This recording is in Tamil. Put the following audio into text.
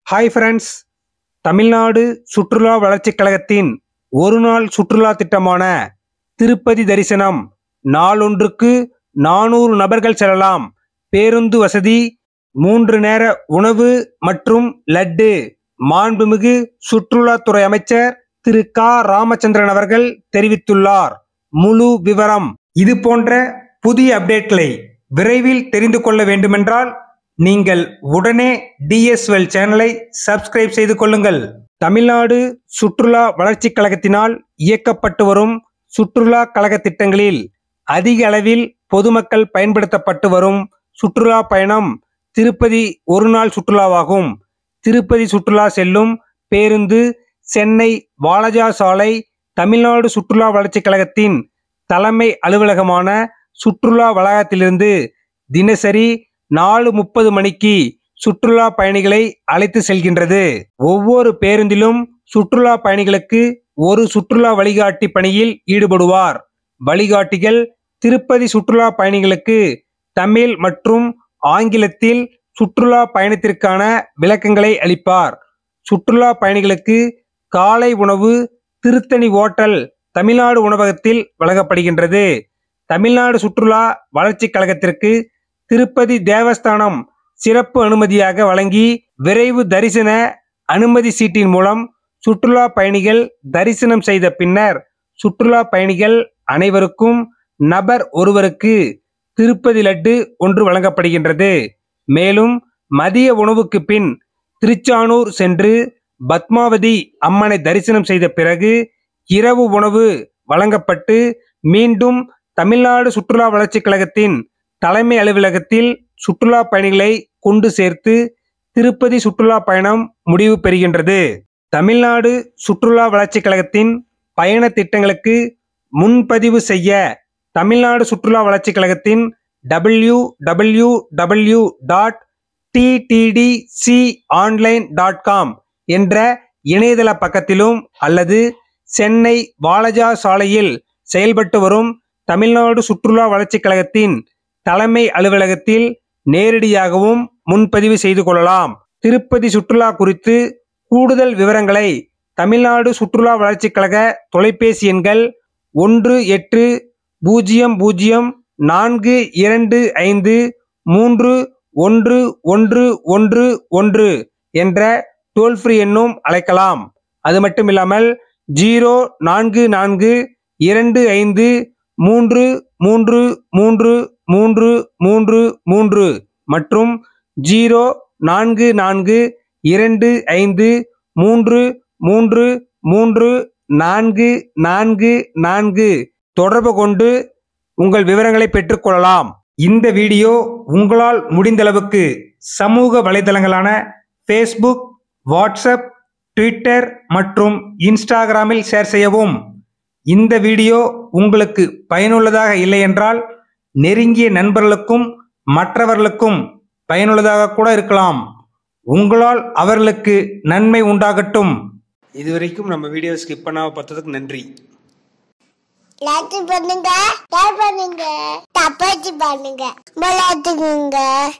ஹாய் ஃப்ரெண்ட்ஸ் தமிழ்நாடு சுற்றுலா வளர்ச்சிக் கழகத்தின் ஒரு நாள் சுற்றுலா திட்டமான திருப்பதி தரிசனம் நாளொன்றுக்கு நானூறு நபர்கள் செல்லலாம் பேருந்து வசதி மூன்று நேர உணவு மற்றும் லட்டு மாண்புமிகு சுற்றுலாத்துறை அமைச்சர் திரு க ராமச்சந்திரன் அவர்கள் தெரிவித்துள்ளார் முழு விவரம் இது போன்ற புதிய அப்டேட்களை விரைவில் தெரிந்து கொள்ள வேண்டுமென்றால் நீங்கள் உடனே டிஎஸ்எல் சேனலை சப்ஸ்கிரைப் செய்து கொள்ளுங்கள் தமிழ்நாடு சுற்றுலா வளர்ச்சிக் கழகத்தினால் இயக்கப்பட்டு வரும் சுற்றுலா கழக திட்டங்களில் அதிக அளவில் பொதுமக்கள் பயன்படுத்தப்பட்டு வரும் சுற்றுலா பயணம் திருப்பதி ஒரு நாள் சுற்றுலாவாகும் திருப்பதி சுற்றுலா செல்லும் பேருந்து சென்னை வாலஜா சாலை தமிழ்நாடு சுற்றுலா வளர்ச்சிக் கழகத்தின் தலைமை அலுவலகமான சுற்றுலா வளாகத்திலிருந்து தினசரி நாலு முப்பது மணிக்கு சுற்றுலா பயணிகளை அழைத்து செல்கின்றது ஒவ்வொரு பேருந்திலும் சுற்றுலா பயணிகளுக்கு ஒரு சுற்றுலா வழிகாட்டி பணியில் ஈடுபடுவார் வழிகாட்டிகள் திருப்பதி சுற்றுலா பயணிகளுக்கு தமிழ் மற்றும் ஆங்கிலத்தில் சுற்றுலா பயணத்திற்கான விளக்கங்களை அளிப்பார் சுற்றுலா பயணிகளுக்கு காலை உணவு திருத்தணி ஓட்டல் தமிழ்நாடு உணவகத்தில் வழங்கப்படுகின்றது தமிழ்நாடு சுற்றுலா வளர்ச்சிக் கழகத்திற்கு திருப்பதி தேவஸ்தானம் சிறப்பு அனுமதியாக வழங்கி விரைவு தரிசன அனுமதி சீட்டின் மூலம் சுற்றுலா பயணிகள் தரிசனம் செய்த பின்னர் சுற்றுலா பயணிகள் அனைவருக்கும் நபர் ஒருவருக்கு திருப்பதி லட்டு ஒன்று வழங்கப்படுகின்றது மேலும் மதிய உணவுக்கு பின் திருச்சானூர் சென்று பத்மாவதி அம்மனை தரிசனம் செய்த பிறகு இரவு உணவு வழங்கப்பட்டு மீண்டும் தமிழ்நாடு சுற்றுலா வளர்ச்சிக் கழகத்தின் தலைமை அலுவலகத்தில் சுற்றுலா பயணிகளை கொண்டு சேர்த்து திருப்பதி சுற்றுலா பயணம் முடிவு பெறுகின்றது தமிழ்நாடு சுற்றுலா வளர்ச்சிக் கழகத்தின் பயண திட்டங்களுக்கு முன்பதிவு செய்ய தமிழ்நாடு சுற்றுலா வளர்ச்சிக் கழகத்தின் W W W dot TTDC online dot com என்ற இணையதள பக்கத்திலும் அல்லது சென்னை வாலஜா சாலையில் செயல்பட்டு வரும் தமிழ்நாடு சுற்றுலா வளர்ச்சிக் கழகத்தின் தலைமை அலுவலகத்தில் நேரடியாகவும் முன்பதிவு செய்து கொள்ளலாம் திருப்பதி சுற்றுலா குறித்து கூடுதல் விவரங்களை தமிழ்நாடு சுற்றுலா வளர்ச்சிக் கழக தொலைபேசி எண்கள் ஒன்று எட்டு பூஜ்ஜியம் பூஜ்ஜியம் நான்கு இரண்டு ஐந்து மூன்று ஒன்று ஒன்று ஒன்று ஒன்று என்ற டோல் ஃப்ரீ எண்ணும் அழைக்கலாம் அது மட்டும் இல்லாமல் ஜீரோ நான்கு நான்கு இரண்டு ஐந்து மூன்று மூன்று மூன்று மூன்று மூன்று மூன்று மற்றும் ஜீரோ நான்கு நான்கு இரண்டு ஐந்து மூன்று மூன்று மூன்று நான்கு நான்கு நான்கு தொடர்பு கொண்டு உங்கள் விவரங்களை பெற்றுக்கொள்ளலாம் இந்த வீடியோ உங்களால் முடிந்தளவுக்கு சமூக வலைதளங்களான ஃபேஸ்புக் வாட்ஸ்அப் ட்விட்டர் மற்றும் இன்ஸ்டாகிராமில் ஷேர் செய்யவும் இந்த வீடியோ உங்களுக்கு பயனுள்ளதாக இல்லை என்றால் நெருங்கிய நண்பர்களுக்கும் மற்றவர்களுக்கும் பயனுள்ளதாக கூட இருக்கலாம் உங்களால் அவர்களுக்கு நன்மை உண்டாகட்டும் இதுவரைக்கும் நம்ம வீடியோ ஸ்கிப் பண்ணாம பார்த்ததுக்கு நன்றி லைக் பண்ணுங்க ஷேர் பண்ணுங்க தப்பாச்சு பண்ணுங்க விளையாட்டுக்குங்க